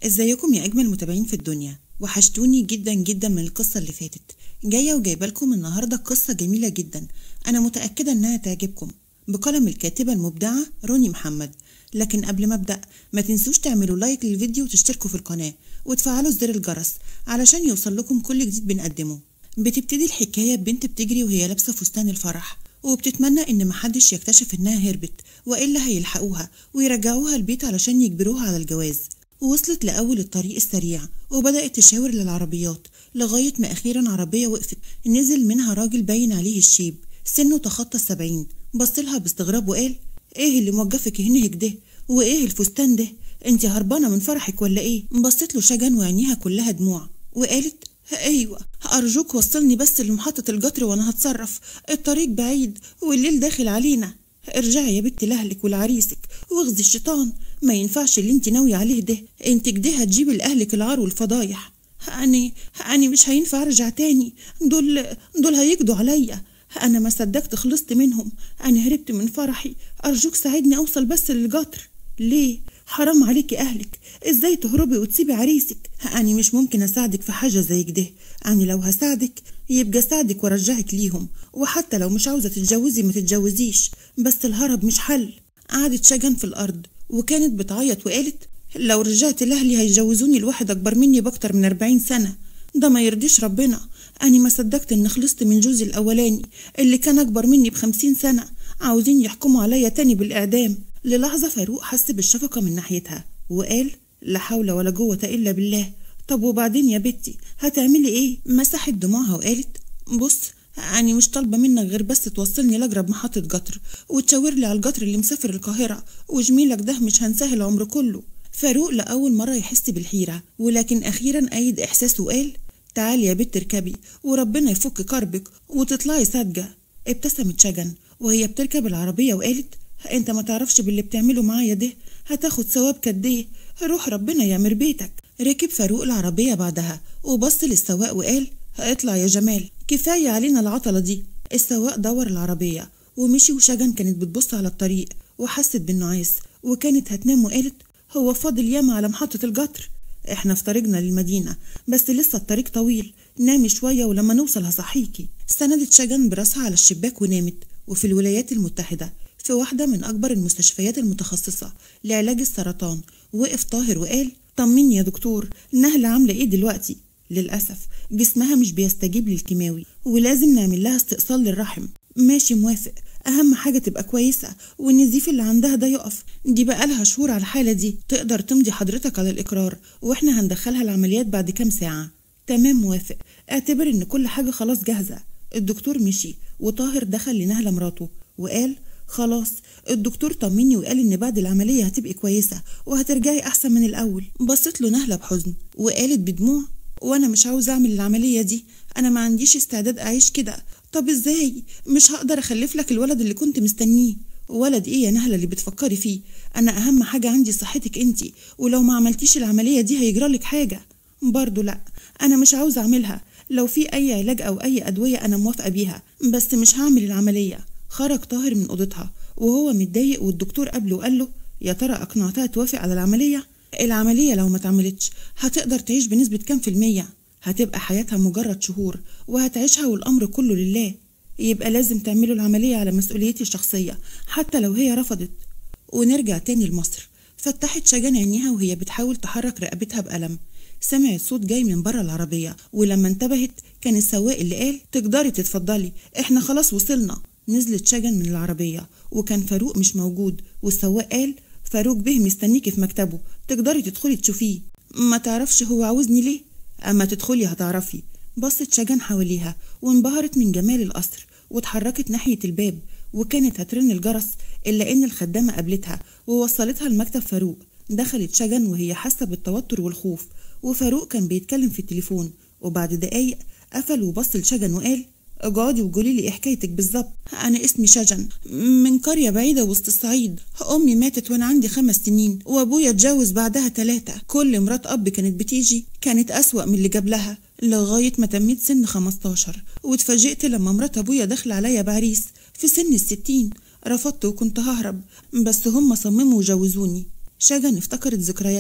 ازيكم يا اجمل متابعين في الدنيا وحشتوني جدا جدا من القصة اللي فاتت جاية وجايبة لكم النهاردة قصة جميلة جدا انا متأكدة انها تعجبكم بقلم الكاتبة المبدعة روني محمد لكن قبل ما ابدأ ما تنسوش تعملوا لايك للفيديو وتشتركوا في القناة وتفعلوا زر الجرس علشان يوصل لكم كل جديد بنقدمه بتبتدي الحكاية ببنت بتجري وهي لابسة فستان الفرح وبتتمنى ان محدش يكتشف انها هربت والا هيلحقوها ويرجعوها البيت علشان يجبروها على الجواز ووصلت لأول الطريق السريع وبدأت تشاور للعربيات لغاية ما أخيرا عربية وقفت نزل منها راجل باين عليه الشيب سنه تخطى السبعين بصلها باستغراب وقال ايه اللي موقفك هنا كده وايه الفستان ده انت هربانة من فرحك ولا ايه بصت له شجن وعينيها كلها دموع وقالت ايوه ارجوك وصلني بس لمحطة القطر وانا هتصرف الطريق بعيد والليل داخل علينا ارجعي يا بنت لاهلك ولعريسك واخذي الشيطان ما ينفعش اللي انت ناوية عليه ده انت كده هتجيبي لاهلك العار والفضايح أني أني مش هينفع أرجع تاني دول دول هيقضوا عليا أنا ما صدقت خلصت منهم أنا هربت من فرحي أرجوك ساعدني أوصل بس للقطر ليه؟ حرام عليكي أهلك إزاي تهربي وتسيبي عريسك أنا مش ممكن أساعدك في حاجة زي كده أنا لو هساعدك يبقى ساعدك وارجعك ليهم وحتى لو مش عاوزة تتجوزي ما تتجوزيش بس الهرب مش حل قعدت شجن في الأرض وكانت بتعيط وقالت لو رجعت لأهلي هيجوزوني لواحد أكبر مني بأكتر من أربعين سنة ده ما يرضيش ربنا أنا ما صدقت إن خلصت من جوزي الأولاني اللي كان أكبر مني بخمسين سنة عاوزين يحكموا عليا تاني بالإعدام للحظة فاروق حس بالشفقة من ناحيتها وقال لا حول ولا قوة إلا بالله طب وبعدين يا بنتي هتعملي إيه؟ مسحت دموعها وقالت بص أنا مش طالبة منك غير بس توصلني لأقرب محطة قطر وتشاور لي على القطر اللي مسافر القاهرة وجميلك ده مش هنساه العمر كله فاروق لأول مرة يحس بالحيرة ولكن أخيرا أيد إحساسه وقال تعالي يا بت اركبي وربنا يفك كربك وتطلعي صادقة ابتسمت شجن وهي بتركب العربية وقالت انت ما تعرفش باللي بتعمله معايا ده هتاخد ثواب كديه روح ربنا يعمر بيتك ركب فاروق العربية بعدها وبص للسواق وقال اطلع يا جمال كفاية علينا العطلة دي السواق دور العربية ومشي وشجن كانت بتبص على الطريق وحست بالنعاس وكانت هتنام وقالت هو فاضل ياما على محطة القطر احنا في طريقنا للمدينة بس لسه الطريق طويل نامي شوية ولما نوصل هصحيكي سندت شجن براسها على الشباك ونامت وفي الولايات المتحدة في واحدة من أكبر المستشفيات المتخصصة لعلاج السرطان وقف طاهر وقال طمني يا دكتور نهلة عاملة ايه دلوقتي للأسف جسمها مش بيستجيب للكيماوي ولازم نعمل لها استئصال للرحم ماشي موافق أهم حاجة تبقى كويسة والنزيف اللي عندها ده يقف دي بقالها شهور على الحالة دي تقدر تمضي حضرتك على الإقرار وإحنا هندخلها العمليات بعد كام ساعة تمام موافق اعتبر إن كل حاجة خلاص جاهزة الدكتور مشي وطاهر دخل لنهلة مراته وقال خلاص الدكتور طمني وقال ان بعد العمليه هتبقي كويسه وهترجعي احسن من الاول بصت له نهله بحزن وقالت بدموع وانا مش عاوز اعمل العمليه دي انا ما عنديش استعداد اعيش كده طب ازاي مش هقدر اخلف لك الولد اللي كنت مستنيه ولد ايه يا نهله اللي بتفكري فيه انا اهم حاجه عندي صحتك انتي ولو ما عملتيش العمليه دي هيجرالك حاجه برضه لا انا مش عاوز اعملها لو في اي علاج او اي ادويه انا موافقه بيها بس مش هعمل العمليه خرج طاهر من اوضتها وهو متضايق والدكتور قبله وقال له يا ترى اقنعتها توافق على العمليه العمليه لو ما اتعملتش هتقدر تعيش بنسبه كام في الميه هتبقى حياتها مجرد شهور وهتعيشها والامر كله لله يبقى لازم تعملوا العمليه على مسؤوليتي الشخصيه حتى لو هي رفضت ونرجع تاني لمصر فتحت شجن عينيها وهي بتحاول تحرك رقبتها بألم سمعت صوت جاي من بره العربية ولما انتبهت كان السواق اللي قال تقدري تتفضلي احنا خلاص وصلنا نزلت شجن من العربية وكان فاروق مش موجود والسواق قال فاروق به مستنيكي في مكتبه تقدري تدخلي تشوفيه ما تعرفش هو عاوزني ليه أما تدخلي هتعرفي بصت شجن حواليها وانبهرت من جمال القصر واتحركت ناحية الباب وكانت هترن الجرس إلا إن الخدامة قابلتها ووصلتها لمكتب فاروق دخلت شجن وهي حاسة بالتوتر والخوف وفاروق كان بيتكلم في التليفون وبعد دقايق قفل وبص لشجن وقال اقعدي وقولي لي ايه حكايتك بالظبط انا اسمي شجن من قريه بعيده وسط الصعيد امي ماتت وانا عندي خمس سنين وابويا اتجوز بعدها ثلاثه كل مرات اب كانت بتيجي كانت اسوا من اللي جاب لها لغايه ما تميت سن 15 واتفاجئت لما مرات ابويا دخل عليا بعريس في سن الستين رفضت وكنت ههرب بس هم صمموا وجوزوني شجن افتكرت ذكرياتها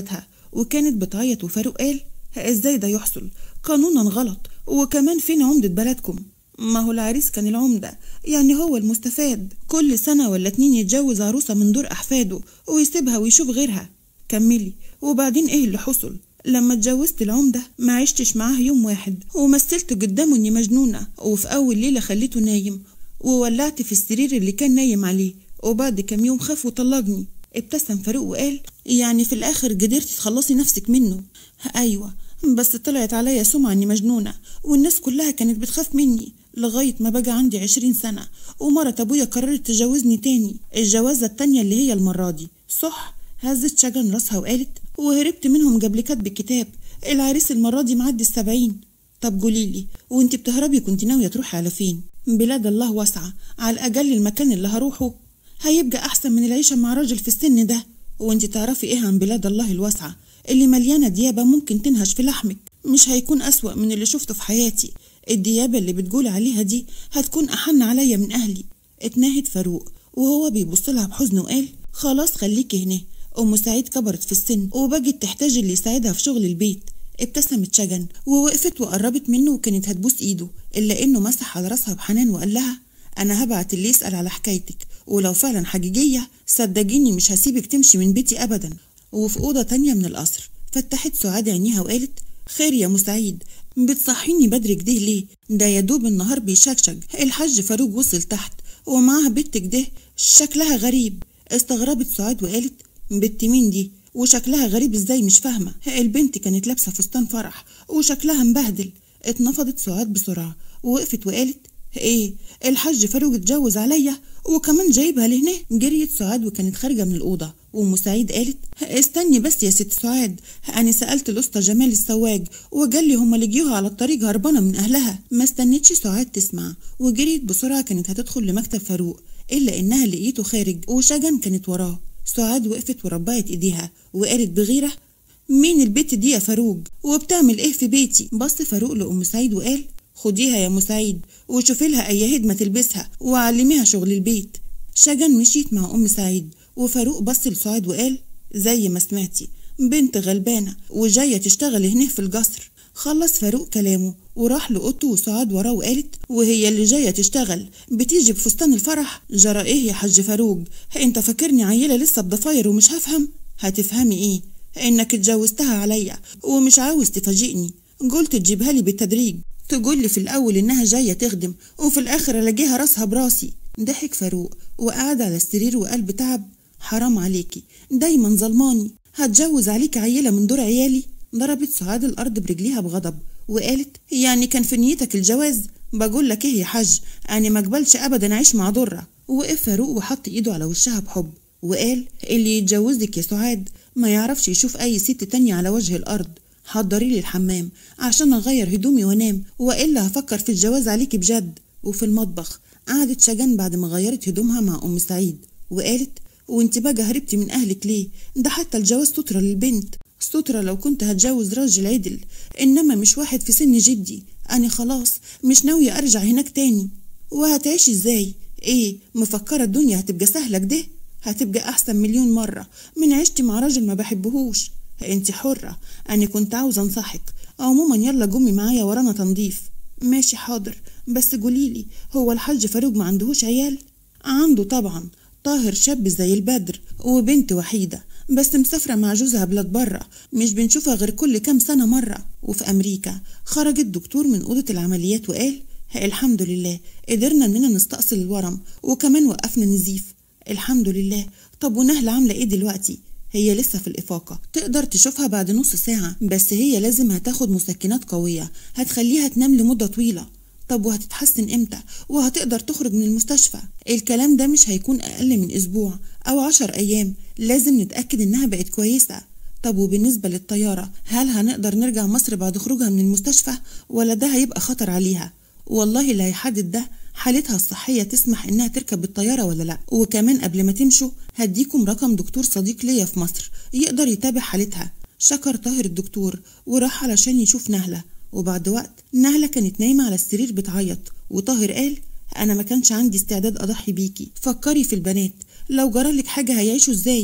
وكانت بتعيط وفاروق قال ازاي ده يحصل قانونا غلط وكمان فين عمدة بلدكم ما هو العريس كان العمدة يعني هو المستفاد كل سنة ولا اتنين يتجوز عروسة من دور أحفاده ويسيبها ويشوف غيرها كملي وبعدين ايه اللي حصل لما اتجوزت العمدة ما عشتش معاه يوم واحد ومثلت قدامه اني مجنونة وفي أول ليلة خليته نايم وولعت في السرير اللي كان نايم عليه وبعد كام يوم خاف وطلقني ابتسم فاروق وقال يعني في الآخر قدرتي تخلصي نفسك منه أيوة بس طلعت عليا سمعة إني مجنونة والناس كلها كانت بتخاف مني لغاية ما بقى عندي عشرين سنة ومرة أبويا قررت تجوزني تاني الجوازة التانية اللي هي المرة دي صح هزت شجن راسها وقالت وهربت منهم قبل كتب الكتاب العريس المرة دي معدي السبعين طب قوليلي وانت بتهربي كنت ناوية تروحي على فين بلاد الله واسعة على الأقل المكان اللي هروحه هيبقى أحسن من العيشة مع راجل في السن ده وانت تعرفي ايه عن بلاد الله الواسعة اللي مليانة ديابة ممكن تنهش في لحمك مش هيكون أسوأ من اللي شفته في حياتي الديابة اللي بتقول عليها دي هتكون أحن عليا من أهلي اتناهد فاروق وهو بيبص لها بحزن وقال خلاص خليكي هنا أم سعيد كبرت في السن وبقت تحتاج اللي يساعدها في شغل البيت ابتسمت شجن ووقفت وقربت منه وكانت هتبوس ايده الا انه مسح على راسها بحنان وقال لها انا هبعت اللي يسال على حكايتك ولو فعلا حقيقيه صدقيني مش هسيبك تمشي من بيتي ابدا وفي اوضه تانية من القصر فتحت سعاد عينيها وقالت خير يا مسعيد بتصحيني بدري كده ليه ده يا دوب النهار بيشكشك الحاج فاروق وصل تحت ومعاها بنت كده شكلها غريب استغربت سعاد وقالت بنت مين دي وشكلها غريب ازاي مش فاهمة البنت كانت لابسة فستان فرح وشكلها مبهدل اتنفضت سعاد بسرعة ووقفت وقالت ايه الحاج فاروق اتجوز عليا وكمان جايبها لهنا جريت سعاد وكانت خارجة من الأوضة وأم سعيد قالت استني بس يا ست سعاد أنا سألت الأسطى جمال السواج وقال لي هما لجيوها على الطريق هربانة من أهلها ما استنتش سعاد تسمع وجريت بسرعة كانت هتدخل لمكتب فاروق إلا إنها لقيته خارج وشجن كانت وراه سعاد وقفت وربعت ايديها وقالت بغيرة مين البت دي يا فاروق وبتعمل ايه في بيتي بص فاروق لأم سعيد وقال خديها يا مسعيد وشوفي لها اي هدمة تلبسها وعلميها شغل البيت شجن مشيت مع ام سعيد وفاروق بص لسعاد وقال زي ما سمعتي بنت غلبانة وجاية تشتغل هنا في القصر خلص فاروق كلامه وراح لأوضته وسعاد وراه وقالت وهي اللي جاية تشتغل بتيجي بفستان الفرح جرى ايه يا حاج فاروق انت فاكرني عيلة لسه بضفاير ومش هفهم هتفهمي ايه انك اتجوزتها عليا ومش عاوز تفاجئني قلت تجيبها لي بالتدريج تقول لي في الاول انها جايه تخدم وفي الاخر الاقيها راسها براسي ضحك فاروق وقعد على السرير وقال بتعب حرام عليكي دايما ظلماني هتجوز عليك عيله من دور عيالي ضربت سعاد الارض برجليها بغضب وقالت يعني كان في نيتك الجواز بقول لك ايه يا حاج انا ما اقبلش ابدا اعيش مع ضره وقف فاروق وحط ايده على وشها بحب وقال اللي يتجوزك يا سعاد ما يعرفش يشوف اي ست تانية على وجه الارض حضري لي الحمام عشان اغير هدومي وانام والا هفكر في الجواز عليكي بجد وفي المطبخ قعدت شجن بعد ما غيرت هدومها مع ام سعيد وقالت وانت بقى هربتي من اهلك ليه ده حتى الجواز سترة للبنت سترة لو كنت هتجوز راجل عدل إنما مش واحد في سن جدي أنا خلاص مش ناوية أرجع هناك تاني وهتعيشي إزاي؟ إيه مفكرة الدنيا هتبقى سهلة كده؟ هتبقى أحسن مليون مرة من عشتي مع راجل ما بحبهوش انت حرة أنا كنت عاوزة أنصحك عموما يلا قومي معايا ورانا تنظيف ماشي حاضر بس قوليلي هو الحاج فاروق ما عندهوش عيال؟ عنده طبعا طاهر شاب زي البدر وبنت وحيدة بس مسافرة مع جوزها بلاد برا مش بنشوفها غير كل كام سنة مرة وفي أمريكا خرج الدكتور من أوضة العمليات وقال الحمد لله قدرنا إننا نستأصل الورم وكمان وقفنا نزيف الحمد لله طب ونهلة عاملة إيه دلوقتي؟ هي لسه في الإفاقة تقدر تشوفها بعد نص ساعة بس هي لازم هتاخد مسكنات قوية هتخليها تنام لمدة طويلة طب وهتتحسن امتى وهتقدر تخرج من المستشفى الكلام ده مش هيكون اقل من اسبوع او عشر ايام لازم نتاكد انها بقت كويسه طب وبالنسبة للطيارة هل هنقدر نرجع مصر بعد خروجها من المستشفى ولا ده هيبقى خطر عليها والله اللي هيحدد ده حالتها الصحية تسمح إنها تركب بالطيارة ولا لأ وكمان قبل ما تمشوا هديكم رقم دكتور صديق ليا في مصر يقدر يتابع حالتها شكر طاهر الدكتور وراح علشان يشوف نهلة وبعد وقت نهلة كانت نايمة على السرير بتعيط وطاهر قال أنا ما كانش عندي استعداد أضحي بيكي فكري في البنات لو جرالك حاجة هيعيشوا إزاي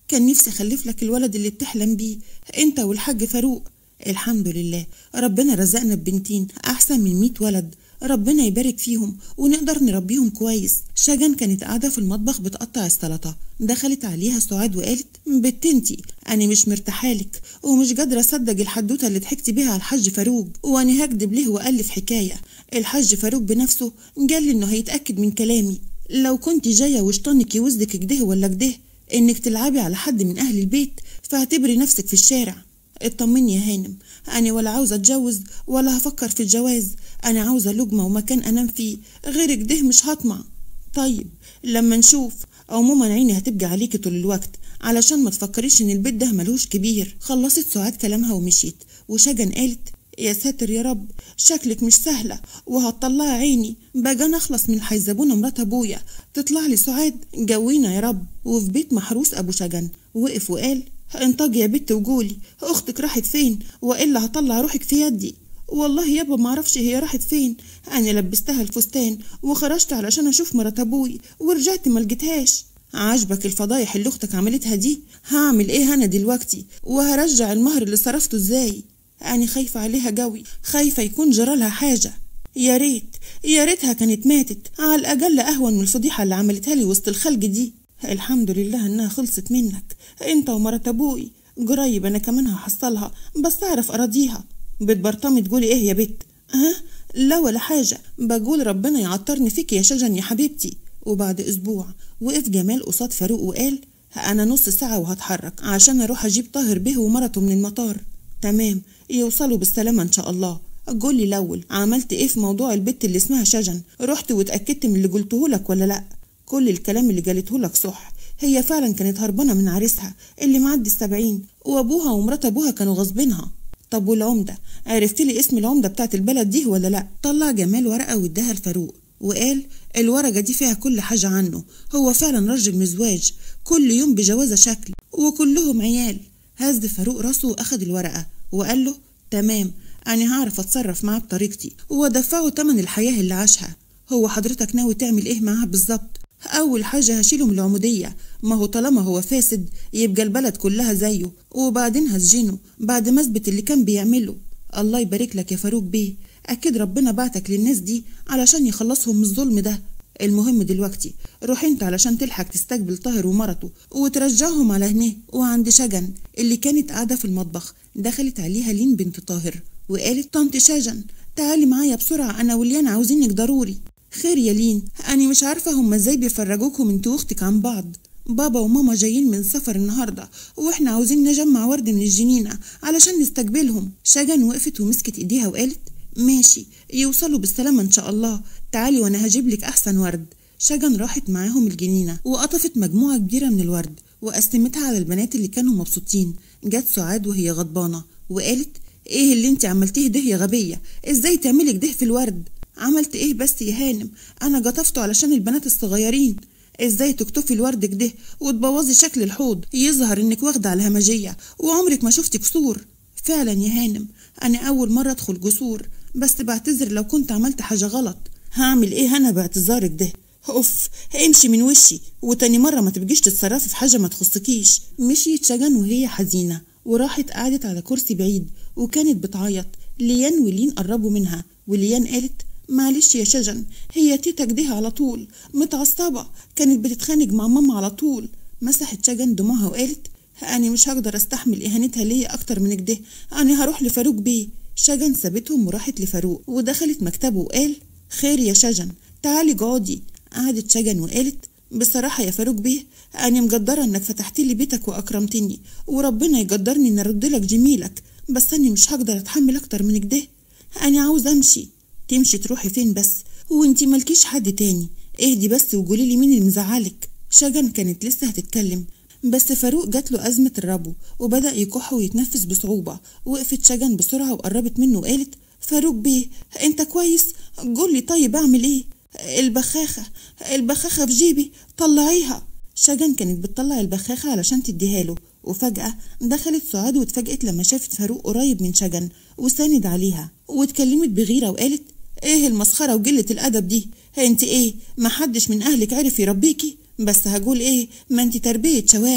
كان نفسي اخلف لك الولد اللي بتحلم بيه انت والحاج فاروق الحمد لله ربنا رزقنا ببنتين احسن من ميت ولد ربنا يبارك فيهم ونقدر نربيهم كويس شجن كانت قاعدة في المطبخ بتقطع السلطة دخلت عليها سعاد وقالت بنتي أنا مش مرتاحالك ومش قادرة أصدق الحدوتة اللي ضحكتي بيها على الحاج فاروق وأنا هكدب ليه وألف حكاية الحاج فاروق بنفسه قال لي إنه هيتأكد من كلامي لو كنت جاية وشطنك يوزدك كده ولا كده إنك تلعبي على حد من أهل البيت فاعتبري نفسك في الشارع اطمني يا هانم أنا ولا عاوزة أتجوز ولا هفكر في الجواز أنا عاوزة لجمة ومكان أنام فيه غيرك ده مش هطمع طيب لما نشوف عموما عيني هتبقى عليكي طول الوقت علشان ما تفكريش ان البيت ده ملوش كبير خلصت سعاد كلامها ومشيت وشجن قالت يا ساتر يا رب شكلك مش سهلة وهتطلعي عيني بقى أنا أخلص من حيزبونة مرات أبويا تطلع لي سعاد جوينا يا رب وفي بيت محروس أبو شجن وقف وقال انطقي يا بت وجولي اختك راحت فين والا هطلع روحك في يدي والله يابا ما اعرفش هي راحت فين انا لبستها الفستان وخرجت علشان اشوف مرات ابوي ورجعت ما لقيتهاش عاجبك الفضايح اللي اختك عملتها دي هعمل ايه انا دلوقتي وهرجع المهر اللي صرفته ازاي انا خايفه عليها قوي خايفه يكون جرالها حاجه يا ريت يا ريتها كانت ماتت على الاقل اهون من الفضيحه اللي عملتها لي وسط الخلق دي الحمد لله انها خلصت منك انت ومرات ابوي قريب انا كمان هحصلها بس اعرف اراضيها بتبرطمي تقولي ايه يا بت ها لا ولا حاجة بقول ربنا يعطرني فيك يا شجن يا حبيبتي وبعد اسبوع وقف جمال قصاد فاروق وقال انا نص ساعة وهتحرك عشان اروح اجيب طاهر به ومرته من المطار تمام يوصلوا بالسلامة ان شاء الله قولي الاول عملت ايه في موضوع البت اللي اسمها شجن رحت واتاكدت من اللي قلتهولك ولا لا كل الكلام اللي قالتهولك صح هي فعلا كانت هربانة من عريسها اللي معدي السبعين وأبوها ومرات أبوها كانوا غصبينها طب والعمدة عرفت لي اسم العمدة بتاعت البلد دي ولا لأ طلع جمال ورقة واداها لفاروق وقال الورقة دي فيها كل حاجة عنه هو فعلا راجل مزواج كل يوم بجوازة شكل وكلهم عيال هز فاروق راسه وأخد الورقة وقال له تمام أنا هعرف أتصرف معاه بطريقتي وأدفعه تمن الحياة اللي عاشها هو حضرتك ناوي تعمل إيه معاه بالظبط أول حاجة هشيله من العمودية ما هو طالما هو فاسد يبقى البلد كلها زيه وبعدين هسجنه بعد ما اثبت اللي كان بيعمله الله يبارك لك يا فاروق بيه أكيد ربنا بعتك للناس دي علشان يخلصهم من الظلم ده المهم دلوقتي روح انت علشان تلحق تستقبل طاهر ومرته وترجعهم على هنا وعند شجن اللي كانت قاعدة في المطبخ دخلت عليها لين بنت طاهر وقالت طنط شجن تعالي معايا بسرعة أنا وليان عاوزينك ضروري خير يا لين أنا مش عارفة هما ازاي بيفرجوكم انت واختك عن بعض بابا وماما جايين من سفر النهاردة واحنا عاوزين نجمع ورد من الجنينة علشان نستقبلهم شجن وقفت ومسكت ايديها وقالت ماشي يوصلوا بالسلامة ان شاء الله تعالي وانا هجيب لك احسن ورد شجن راحت معاهم الجنينة وقطفت مجموعة كبيرة من الورد وقسمتها على البنات اللي كانوا مبسوطين جت سعاد وهي غضبانة وقالت ايه اللي انت عملتيه ده يا غبية ازاي تعملي كده في الورد عملت ايه بس يا هانم انا قطفته علشان البنات الصغيرين ازاي تكتفي الورد كده وتبوظي شكل الحوض يظهر انك واخده على الهمجيه وعمرك ما شفتي قصور فعلا يا هانم انا اول مره ادخل جسور بس بعتذر لو كنت عملت حاجه غلط هعمل ايه انا باعتذارك ده اوف امشي من وشي وتاني مره ما تبقيش تتصرفي في حاجه ما تخصكيش مشيت شجن وهي حزينه وراحت قعدت على كرسي بعيد وكانت بتعيط ليان ولين قربوا منها وليان قالت معلش يا شجن هي تيتا كده على طول متعصبة كانت بتتخانق مع ماما على طول مسحت شجن دموعها وقالت أنا مش هقدر أستحمل إهانتها ليا أكتر من كده أنا هروح لفاروق بيه شجن سابتهم وراحت لفاروق ودخلت مكتبه وقال خير يا شجن تعالي اقعدي قعدت شجن وقالت بصراحة يا فاروق بيه أنا مقدرة إنك فتحت لي بيتك وأكرمتني وربنا يقدرني إن أرد لك جميلك بس أنا مش هقدر أتحمل أكتر من كده أنا عاوز أمشي تمشي تروحي فين بس وانتي مالكيش حد تاني اهدي بس وقولي لي مين اللي مزعلك شجن كانت لسه هتتكلم بس فاروق جات له أزمة الربو وبدأ يكح ويتنفس بصعوبة وقفت شجن بسرعة وقربت منه وقالت فاروق بيه انت كويس قولي طيب اعمل ايه البخاخة البخاخة في جيبي طلعيها شجن كانت بتطلع البخاخة علشان تديها له وفجأة دخلت سعاد واتفاجئت لما شافت فاروق قريب من شجن وساند عليها واتكلمت بغيرة وقالت ايه المسخرة وقلة الأدب دي انت ايه محدش من أهلك عرف يربيكي بس هقول ايه ما انت تربية شوارع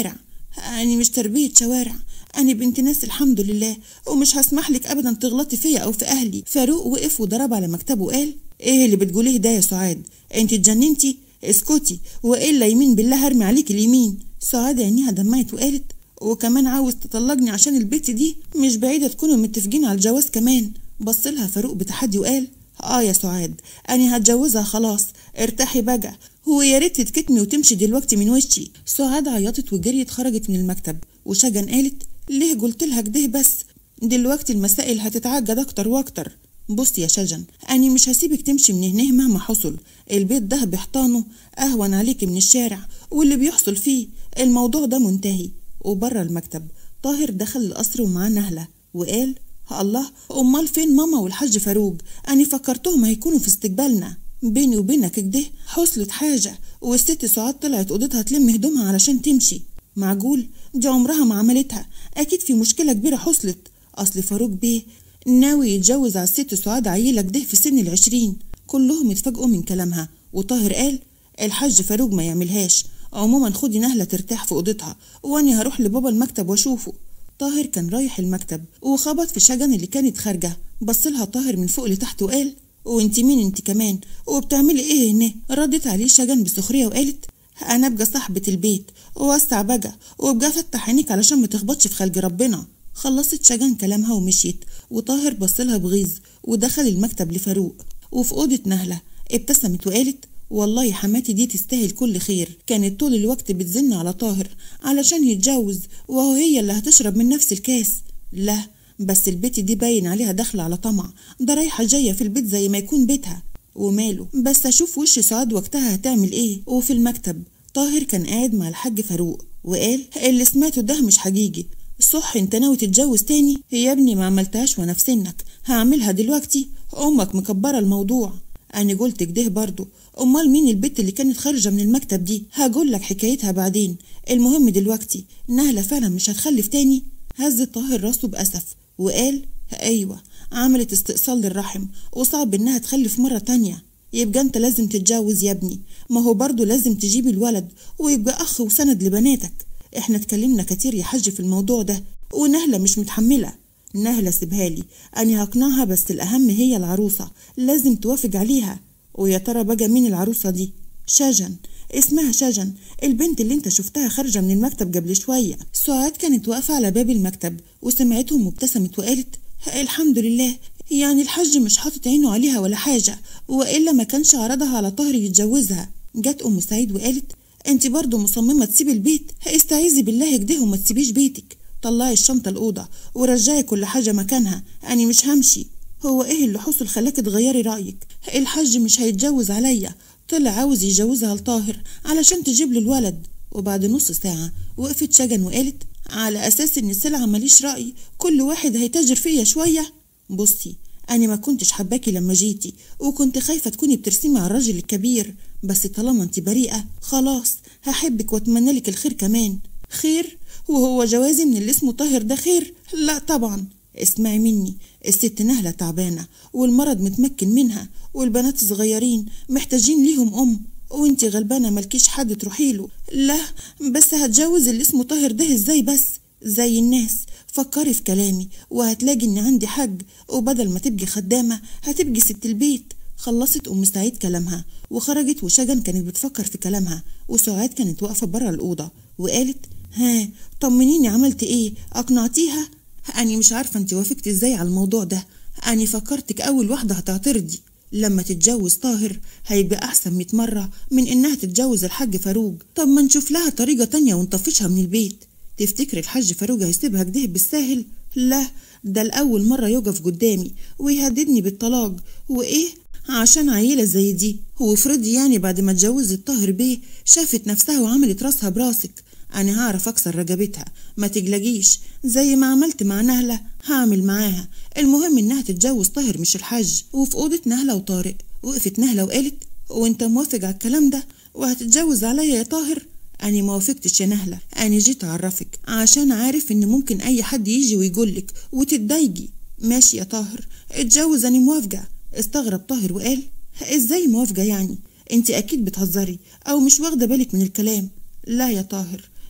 أنا مش تربية شوارع أنا بنت ناس الحمد لله ومش هسمح لك أبدا تغلطي فيا أو في أهلي فاروق وقف وضرب على مكتبه وقال إيه اللي بتقوليه ده يا سعاد أنت اتجننتي اسكتي وإلا يمين بالله هرمي عليك اليمين سعاد عينيها دمعت وقالت وكمان عاوز تطلقني عشان البت دي مش بعيدة تكونوا متفقين على الجواز كمان بصلها فاروق بتحدي وقال اه يا سعاد انا هتجوزها خلاص ارتاحي بقى هو يا ريت تتكتمي وتمشي دلوقتي من وشي سعاد عيطت وجريت خرجت من المكتب وشجن قالت ليه قلت لها كده بس دلوقتي المسائل هتتعجد اكتر واكتر بص يا شجن أنا مش هسيبك تمشي من هنا مهما حصل البيت ده بحيطانه أهون عليك من الشارع واللي بيحصل فيه الموضوع ده منتهي وبره المكتب طاهر دخل القصر ومعاه نهلة وقال الله أمال فين ماما والحاج فاروق أنا فكرتهم هيكونوا في استقبالنا بيني وبينك كده حصلت حاجة والست سعاد طلعت أوضتها تلم هدومها علشان تمشي معقول دي عمرها ما عملتها أكيد في مشكلة كبيرة حصلت أصل فاروق بيه ناوي يتجوز على الست سعاد عيلة كده في سن العشرين كلهم اتفاجئوا من كلامها وطاهر قال الحاج فاروق ما يعملهاش عموما خدي نهلة ترتاح في أوضتها وأني هروح لبابا المكتب وأشوفه طاهر كان رايح المكتب وخبط في شجن اللي كانت خارجة بصلها طاهر من فوق لتحت وقال وانت مين انت كمان وبتعملي ايه هنا ردت عليه شجن بسخرية وقالت انا ابقى صاحبة البيت ووسع بقى وابقى فتح عينيك علشان ما تخبطش في خلق ربنا خلصت شجن كلامها ومشيت وطاهر بصلها بغيظ ودخل المكتب لفاروق وفي أوضة نهلة ابتسمت وقالت والله حماتي دي تستاهل كل خير كانت طول الوقت بتزن على طاهر علشان يتجوز وهو هي اللي هتشرب من نفس الكاس لا بس البيت دي باين عليها داخلة على طمع ده رايحة جاية في البيت زي ما يكون بيتها وماله بس أشوف وش سعاد وقتها هتعمل إيه وفي المكتب طاهر كان قاعد مع الحاج فاروق وقال اللي سمعته ده مش حقيقي صح انت ناوي تتجوز تاني يا ابني ما عملتهاش وانا في سنك هعملها دلوقتي امك مكبره الموضوع انا قلت كده برضو امال مين البت اللي كانت خارجه من المكتب دي هقول لك حكايتها بعدين المهم دلوقتي نهله فعلا مش هتخلف تاني هز طاهر راسه باسف وقال ايوه عملت استئصال للرحم وصعب انها تخلف مره تانيه يبقى انت لازم تتجوز يا ابني ما هو برضو لازم تجيب الولد ويبقى اخ وسند لبناتك احنا اتكلمنا كتير يا حاج في الموضوع ده ونهلة مش متحملة نهلة سيبها لي أنا هقنعها بس الأهم هي العروسة لازم توافق عليها ويا ترى بقى مين العروسة دي شجن اسمها شجن البنت اللي انت شفتها خارجة من المكتب قبل شوية سعاد كانت واقفة على باب المكتب وسمعتهم وابتسمت وقالت الحمد لله يعني الحاج مش حاطط عينه عليها ولا حاجة وإلا ما كانش عرضها على طهر يتجوزها جت أم سعيد وقالت انت برضه مصممة تسيبي البيت استعيذي بالله كده وما تسيبيش بيتك طلعي الشنطة الأوضة ورجعي كل حاجة مكانها أنا مش همشي هو إيه اللي حصل خلاك تغيري رأيك الحاج مش هيتجوز عليا طلع عاوز يجوزها لطاهر علشان تجيب له الولد وبعد نص ساعة وقفت شجن وقالت على أساس إن السلعة ماليش رأي كل واحد هيتاجر فيا شوية بصي أنا ما كنتش حباكي لما جيتي وكنت خايفة تكوني بترسمي على الراجل الكبير بس طالما انت بريئة خلاص هحبك واتمنى لك الخير كمان خير وهو جوازي من اللي اسمه طاهر ده خير لا طبعا اسمعي مني الست نهلة تعبانة والمرض متمكن منها والبنات صغيرين محتاجين ليهم أم وانتي غلبانة ملكيش حد تروحي له لا بس هتجوز اللي اسمه طاهر ده ازاي بس زي الناس فكري في كلامي وهتلاقي ان عندي حج وبدل ما تبقي خدامة هتبقي ست البيت خلصت أم سعيد كلامها وخرجت وشجن كانت بتفكر في كلامها وسعاد كانت واقفة برا الأوضة وقالت ها طمنيني عملت ايه أقنعتيها أني مش عارفة انت وافقت ازاي على الموضوع ده أني فكرتك أول واحدة هتعترضي لما تتجوز طاهر هيبقى أحسن مئة مرة من إنها تتجوز الحاج فاروق طب ما نشوف لها طريقة تانية ونطفشها من البيت تفتكر الحاج فاروق هيسيبها كده بالساهل لا ده الأول مرة يقف قدامي ويهددني بالطلاق وإيه عشان عيلة زي دي وافرضي يعني بعد ما اتجوزت طاهر بيه شافت نفسها وعملت راسها براسك أنا هعرف أكسر رقبتها ما تقلقيش زي ما عملت مع نهلة هعمل معاها المهم إنها تتجوز طاهر مش الحاج وفي أوضة نهلة وطارق وقفت نهلة وقالت وأنت موافق على الكلام ده وهتتجوز عليا يا طاهر أنا ما وافقتش يا نهلة أنا جيت أعرفك عشان عارف إن ممكن أي حد يجي ويقولك وتتضايقي ماشي يا طاهر اتجوز أنا موافقة استغرب طاهر وقال ازاي موافقة يعني انت اكيد بتهزري او مش واخدة بالك من الكلام لا يا طاهر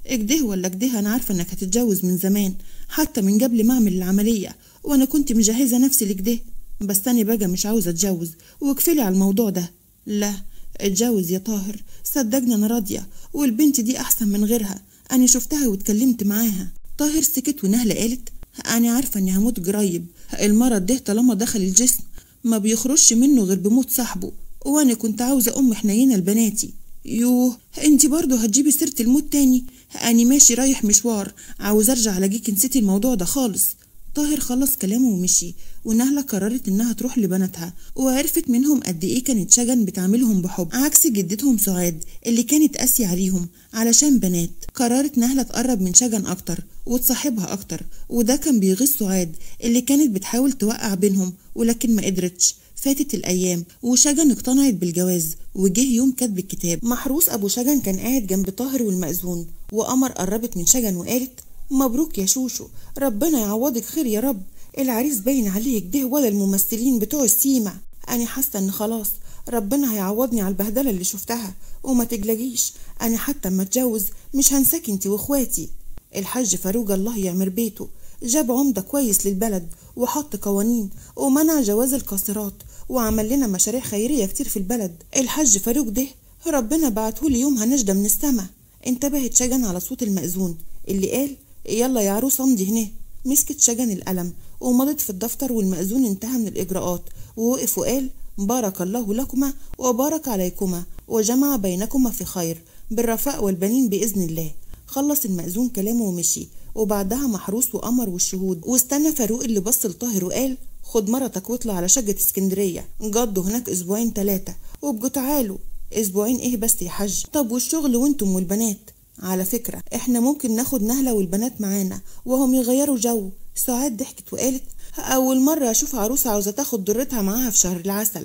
اكده ولا اكده انا عارفه انك هتتجوز من زمان حتى من قبل ما اعمل العمليه وانا كنت مجهزه نفسي لكده بس انا بقى مش عاوزه اتجوز وكفلي على الموضوع ده لا اتجوز يا طاهر صدقني انا راضيه والبنت دي احسن من غيرها انا شفتها واتكلمت معاها طاهر سكت ونهله قالت انا عارفه اني هموت قريب المرض ده طالما دخل الجسم ما بيخرجش منه غير بموت صاحبه وانا كنت عاوزه ام حنينه لبناتي يوه انت برضه هتجيبي سيره الموت تاني اني ماشي رايح مشوار عاوز ارجع الاقيك نسيتي الموضوع ده خالص طاهر خلص كلامه ومشي ونهلة قررت إنها تروح لبناتها وعرفت منهم قد إيه كانت شجن بتعاملهم بحب عكس جدتهم سعاد اللي كانت قاسية عليهم علشان بنات قررت نهلة تقرب من شجن أكتر وتصاحبها أكتر وده كان بيغيظ سعاد اللي كانت بتحاول توقع بينهم ولكن ما قدرتش فاتت الأيام وشجن اقتنعت بالجواز وجه يوم كتب الكتاب محروس أبو شجن كان قاعد جنب طاهر والمأذون وقمر قربت من شجن وقالت مبروك يا شوشو ربنا يعوضك خير يا رب العريس باين عليه كده ولا الممثلين بتوع السيما أنا حاسة إن خلاص ربنا هيعوضني على البهدلة اللي شفتها وما تجلجيش أنا حتى أما أتجوز مش هنساك انتي وإخواتي الحاج فاروق الله يعمر بيته جاب عمدة كويس للبلد وحط قوانين ومنع جواز القاصرات وعمل لنا مشاريع خيرية كتير في البلد الحاج فاروق ده ربنا بعتهولي يوم هنجدة من السما انتبهت شجن على صوت المأذون اللي قال يلا يا عروس امضي هنا مسكت شجن القلم ومضت في الدفتر والمأذون انتهى من الإجراءات ووقف وقال بارك الله لكما وبارك عليكما وجمع بينكما في خير بالرفاء والبنين بإذن الله خلص المأذون كلامه ومشي وبعدها محروس وقمر والشهود واستنى فاروق اللي بص لطاهر وقال خد مرتك واطلع على شقة اسكندرية قضوا هناك أسبوعين تلاتة وابقوا تعالوا أسبوعين إيه بس يا حاج طب والشغل وانتم والبنات على فكرة احنا ممكن ناخد نهلة والبنات معانا وهم يغيروا جو سعاد ضحكت وقالت أول مرة أشوف عروسة عاوزة تاخد ضرتها معاها في شهر العسل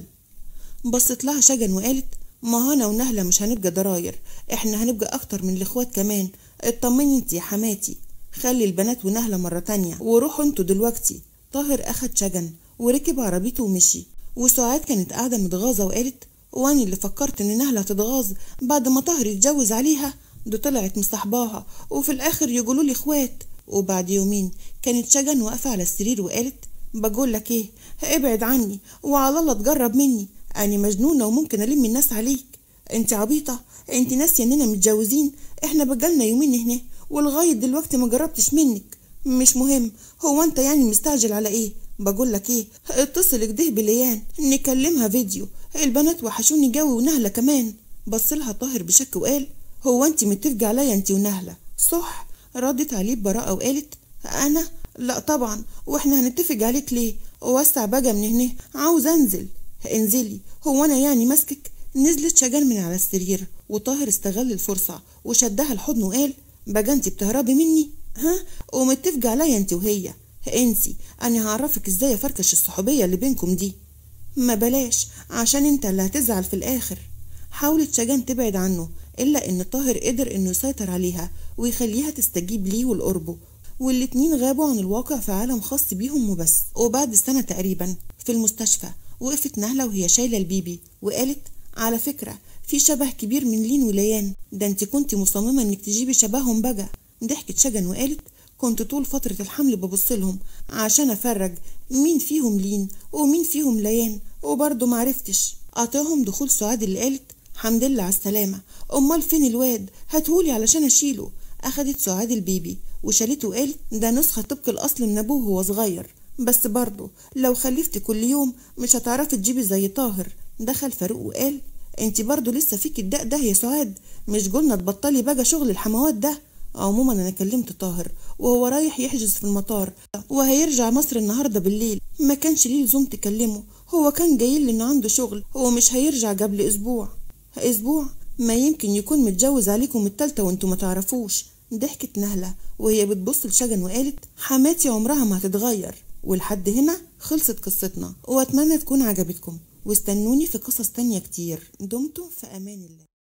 بصت لها شجن وقالت ما أنا ونهلة مش هنبقى ضراير احنا هنبقى أكتر من الإخوات كمان اطمني انت يا حماتي خلي البنات ونهلة مرة تانية وروحوا انتوا دلوقتي طاهر أخد شجن وركب عربيته ومشي وسعاد كانت قاعدة متغاظة وقالت واني اللي فكرت ان نهلة تتغاظ بعد ما طاهر يتجوز عليها دي طلعت مصاحباها وفي الاخر يقولوا لي اخوات وبعد يومين كانت شجن واقفه على السرير وقالت بقول لك ايه ابعد عني وعلى الله تجرب مني انا مجنونه وممكن الم الناس عليك انت عبيطه انت ناسيه اننا متجوزين احنا بقالنا يومين هنا ولغايه دلوقتي ما جربتش منك مش مهم هو انت يعني مستعجل على ايه بقول لك ايه اتصل كده بليان نكلمها فيديو البنات وحشوني جو ونهله كمان بصلها طاهر بشك وقال هو انت متفقة عليا انت ونهلة صح ردت عليه ببراءة وقالت انا لا طبعا واحنا هنتفق عليك ليه وسع بقى من هنا عاوز انزل انزلي هو انا يعني ماسكك نزلت شجن من على السرير وطاهر استغل الفرصة وشدها الحضن وقال بقى انت بتهربي مني ها ومتفقة عليا انت وهي انسي انا هعرفك ازاي افركش الصحوبية اللي بينكم دي ما بلاش عشان انت اللي هتزعل في الاخر حاولت شجن تبعد عنه إلا إن طاهر قدر إنه يسيطر عليها ويخليها تستجيب ليه ولقربه والاتنين غابوا عن الواقع في عالم خاص بيهم وبس وبعد سنة تقريبا في المستشفى وقفت نهلة وهي شايلة البيبي وقالت على فكرة في شبه كبير من لين وليان ده انت كنت مصممة انك تجيبي شبههم بقى ضحكت شجن وقالت كنت طول فترة الحمل ببص لهم عشان افرج مين فيهم لين ومين فيهم ليان وبرضه معرفتش قاطعهم دخول سعاد اللي قالت حمد لله على السلامة أمال فين الواد هاتهولي علشان أشيله أخدت سعاد البيبي وشالته وقالت ده نسخة طبق الأصل من أبوه وهو صغير بس برضه لو خلفت كل يوم مش هتعرفي تجيبي زي طاهر دخل فاروق وقال انت برضه لسه فيك الداء ده يا سعاد مش قلنا تبطلي بقى شغل الحموات ده عموما انا كلمت طاهر وهو رايح يحجز في المطار وهيرجع مصر النهارده بالليل ما كانش ليه لزوم تكلمه هو كان جاي لي انه عنده شغل هو مش هيرجع قبل اسبوع اسبوع ما يمكن يكون متجوز عليكم التالتة وانتوا ما تعرفوش ضحكت نهلة وهي بتبص لشجن وقالت حماتي عمرها ما هتتغير ولحد هنا خلصت قصتنا واتمنى تكون عجبتكم واستنوني في قصص تانية كتير دمتم في امان الله